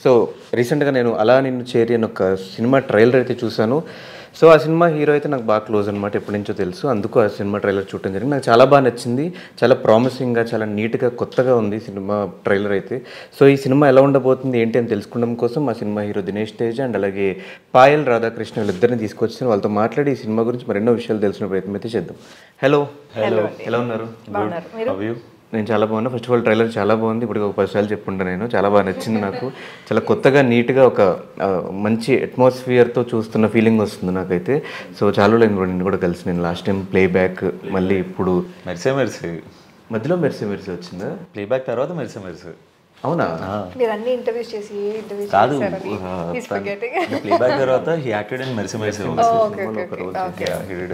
so రీసెంట్గా నేను అలా నిన్ను చేరి అని ఒక సినిమా ట్రైలర్ అయితే చూశాను సో ఆ సినిమా హీరో అయితే నాకు బాగా క్లోజ్ అనమాట ఎప్పటి నుంచో తెలుసు అందుకు ఆ సినిమా ట్రైలర్ చూడటం జరిగింది నాకు చాలా బాగా నచ్చింది చాలా ప్రామిసింగ్గా చాలా నీట్గా కొత్తగా ఉంది సినిమా ట్రైలర్ అయితే సో ఈ సినిమా ఎలా ఉండబోతుంది ఏంటి అని తెలుసుకోవడం కోసం మా cinema hero Dinesh Tej and అలాగే పాయల్ రాధాకృష్ణ వీళ్ళిద్దరిని తీసుకొచ్చి వాళ్ళతో మాట్లాడి ఈ సినిమా గురించి మరెన్నో విషయాలు తెలిసిన ప్రయత్నం అయితే చేద్దాం హలో హలో ఎలా ఉన్నారు బాగున్నారు నేను చాలా బాగున్నా ఫస్ట్ ఆఫ్ ఆల్ ట్రైలర్ చాలా బాగుంది ఇప్పుడు ఒక పది సార్లు చెప్పుంటా నేను చాలా బాగా నచ్చింది నాకు చాలా కొత్తగా నీట్గా ఒక ఆ, మంచి అట్మాస్ఫియర్తో చూస్తున్న ఫీలింగ్ వస్తుంది నాకైతే సో చాలా రోజులు కూడా నేను కూడా కలిసి నేను లాస్ట్ టైం ప్లే బ్యాక్ మళ్ళీ ఇప్పుడు మెరిసే మెరిసే మధ్యలో మెరిసి మెరిసి వచ్చిందా ప్లేబ్యాక్ తర్వాత మెరిసే మెరిసే అవునా మీరు అన్ని ఇంటర్వ్యూస్ చేసి ఏ ఇంటర్వ్యూస్ కాదు చేశారని ఈస్ ఫర్గెటింగ్ ప్లేబ్యాక్ తర్వాత he acted in Merise Merise okay okay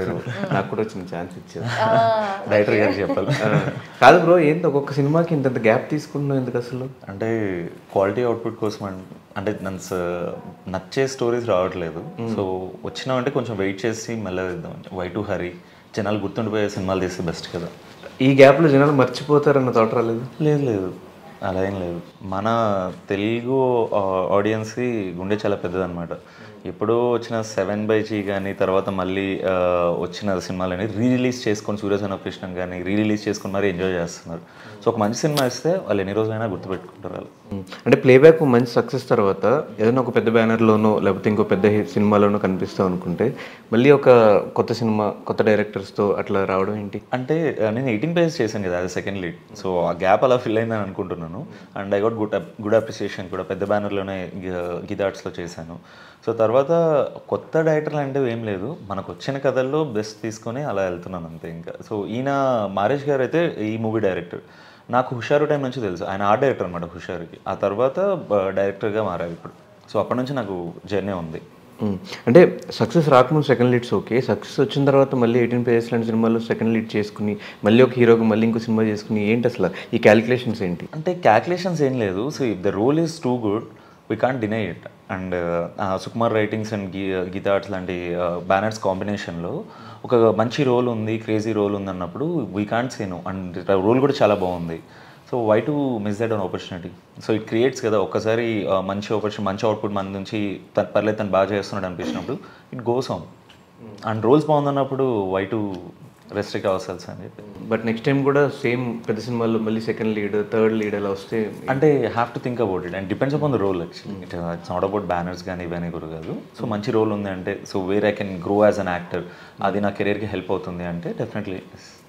నాకు కూడా వచ్చిన ఛాన్స్ ఇచ్చారు డైరెక్టర్ గారు చెప్పాలి ఆ, కాదు బ్రో ఏంటి ఒక్కొక్క సినిమాకి ఇంత గ్యాప్ తీసుకుంటున్నావు ఎందుకు అసలు అంటే క్వాలిటీ అవుట్పుట్ కోసం అన్- అంటే నన్ను స- నచ్చే స్టోరీస్ రావట్లేదు సో వచ్చినామంటే కొంచెం వెయిట్ చేసి మళ్ళీ ఇద్దాం వై టు హరీ జనాలు గుర్తుండిపోయే సినిమాలు తీస్తే బెస్ట్ కదా ఈ గ్యాప్లో జనాలు మర్చిపోతారన్న థాట్ రాలేదు లేదు లేదు అలా ఏం లేదు మన తెలుగు ఆడియన్స్కి గుండె చాలా పెద్దదన్నమాట ఎప్పుడో వచ్చిన సెవెన్ బై జీ కానీ తర్వాత మళ్ళీ ఆ, వచ్చిన సినిమాలని రీ రిలీజ్ చేసుకొని సూర్యసన కృష్ణన్ కానీ రీ రిలీజ్ చేసుకొని మరీ ఎంజాయ్ చేస్తున్నారు సో ఒక మంచి సినిమా ఇస్తే వాళ్ళు ఎన్ని రోజులైనా గుర్తుపెట్టుకుంటారు వాళ్ళు ఉమ్, అంటే ప్లేబ్యాక్ మంచి సక్సెస్ తర్వాత ఏదైనా ఒక పెద్ద బ్యానర్లోనో లేకపోతే ఇంకో పెద్ద hit సినిమాలోనో కనిపిస్తాం అనుకుంటే మళ్ళీ ఒక కొత్త సినిమా కొత్త డైరెక్టర్స్తో అట్లా రావడం ఏంటి అంటే ఆ, నేను ఎయిటీన్ పేజెస్ చేశాను కదా అది సెకండ్ లీడ్ సో ఆ గ్యాప్ అలా ఫిల్ అయిందని అనుకుంటున్నాను and I got good good appreciation కూడా పెద్ద బ్యానర్లోనే గిదార్ట్స్లో చేశాను సో తర్వాత కొత్త డైరెక్టర్లు అంటే ఏం లేదు మనకు వచ్చిన కథల్లో బెస్ట్ తీసుకొని అలా వెళ్తున్నాను అంతే ఇంకా సో ఈయన మారేష్ గారు అయితే ఈ మూవీ డైరెక్టర్ నాకు హుషారు టైం నుంచి తెలుసు ఆయన ఆర్ట్ డైరెక్టర్ అనమాట హుషారుకి ఆ తర్వాత డైరెక్టర్గా మారారు ఇప్పుడు సో అప్పటి నుంచి నాకు జర్నీ ఉంది ఉమ్, అంటే సక్సెస్ రాకముందు సెకండ్ లీడ్స్ ఓకే సక్సెస్ వచ్చిన తర్వాత మళ్ళీ ఎయిటీన్ పేజెస్ లాంటి సినిమాలో సెకండ్ లీడ్ చేసుకుని మళ్ళీ ఒక హీరోకి మళ్ళీ ఇంకో సినిమా చేసుకుని ఏంటి అసలు ఈ క్యాలిక్యులేషన్స్ ఏంటి అంటే క్యాల్కులేషన్స్ ఏం లేదు so if the role is too good we can't deny it and Sukumar writings and గీ గీతా ఆర్ట్స్ లాంటి బ్యానర్స్ కాంబినేషన్లో ఒక మంచి రోల్ ఉంది క్రేజీ రోల్ ఉంది అన్నప్పుడు we can't say no and role కూడా చాలా బాగుంది so why to miss that an opportunity so it creates కదా ఒక్కసారి uh, మంచి ఆపర్చునిటీ మంచి అవుట్పుట్ మన నుంచి తను పర్లేదు తను బాగా చేస్తున్నాడు అనిపించినప్పుడు it goes on and roles బాగుందన్నప్పుడు వై టు రెస్ట్రిక్ట్ అవసరం అని చెప్పి బట్ నెక్స్ట్ టైం కూడా సేమ్ పెద్ద సినిమాల్లో మళ్ళీ సెకండ్ లీడ్ థర్డ్ లీడ్ అలా వస్తే అంటే have to think about it and depends upon the role actually it it's not about banners కానీ ఇవన్నీ కూడా కాదు సో మంచి రోల్ ఉంది అంటే so where I can grow as an actor అది నా కెరీర్కి హెల్ప్ అవుతుంది అంటే డెఫినెట్లీ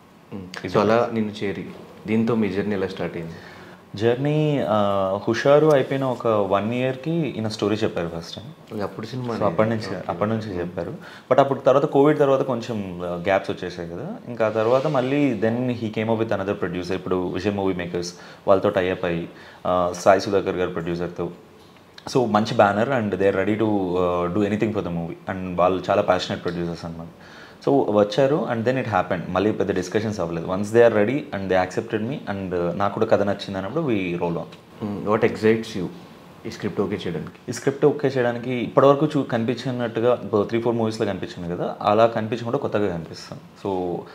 సో అలా నిన్ను చేరి దీంతో మీ జర్నీ ఎలా స్టార్ట్ అయింది జర్నీ హుషారు అయిపోయిన ఒక వన్ ఇయర్కి ఈయన స్టోరీ చెప్పారు ఫస్ట్ టైం అప్పుడు సినిమా సో అప్పటి నుంచి అప్పటి నుంచి చెప్పారు బట్ అప్పుడు తర్వాత కోవిడ్ తర్వాత కొంచెం గ్యాప్స్ వచ్చేసాయి కదా ఇంకా ఆ తర్వాత మళ్ళీ then he came up with another producer ఇప్పుడు విజయ్ మూవీ మేకర్స్ వాళ్ళతో టైఅప్ అయ్యి ఆ, సాయి సుధాకర్ గారు ప్రొడ్యూసర్తో సో మంచి banner and they are ready to do anything for the movie and వాళ్ళు చాలా ప్యాషనెట్ ప్రొడ్యూసర్స్ అన్నమాట సో వచ్చారు అండ్ దెన్ ఇట్ హ్యాపెండ్ మళ్ళీ పెద్ద డిస్కషన్స్ అవ్వలేదు once they are ready and they accepted me and నాకు కూడా కథ నచ్చింది అన్నప్పుడు we roll on what excites you ఈ స్క్రిప్ట్ ఓకే చేయడానికి ఈ స్క్రిప్ట్ ఓకే చేయడానికి ఇప్పటివరకు చూ కనిపించినట్టుగా త్రీ ఫోర్ మూవీస్లో కనిపించింది కదా అలా కనిపించకుండా కొత్తగా కనిపిస్తుంది సో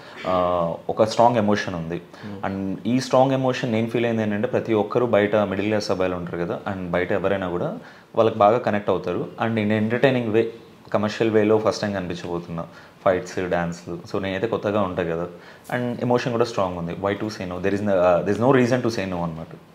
ఒక స్ట్రాంగ్ ఎమోషన్ ఉంది అండ్ ఈ స్ట్రాంగ్ ఎమోషన్ నేను ఫీల్ అయింది ఏంటంటే ప్రతి ఒక్కరు బయట మిడిల్ క్లాస్ అబ్బాయిలు ఉంటారు కదా అండ్ బయట ఎవరైనా కూడా వాళ్ళకి బాగా కనెక్ట్ అవుతారు and in entertaining way commercial వేలో ఫస్ట్ టైం కనిపించబోతున్నా ఫైట్స్ డాన్స్లు సో నేనైతే కొత్తగా ఉంటాయి కదా అండ్ ఎమోషన్ కూడా స్ట్రాంగ్ ఉంది why to say no there is there is no reason to say no అనమాట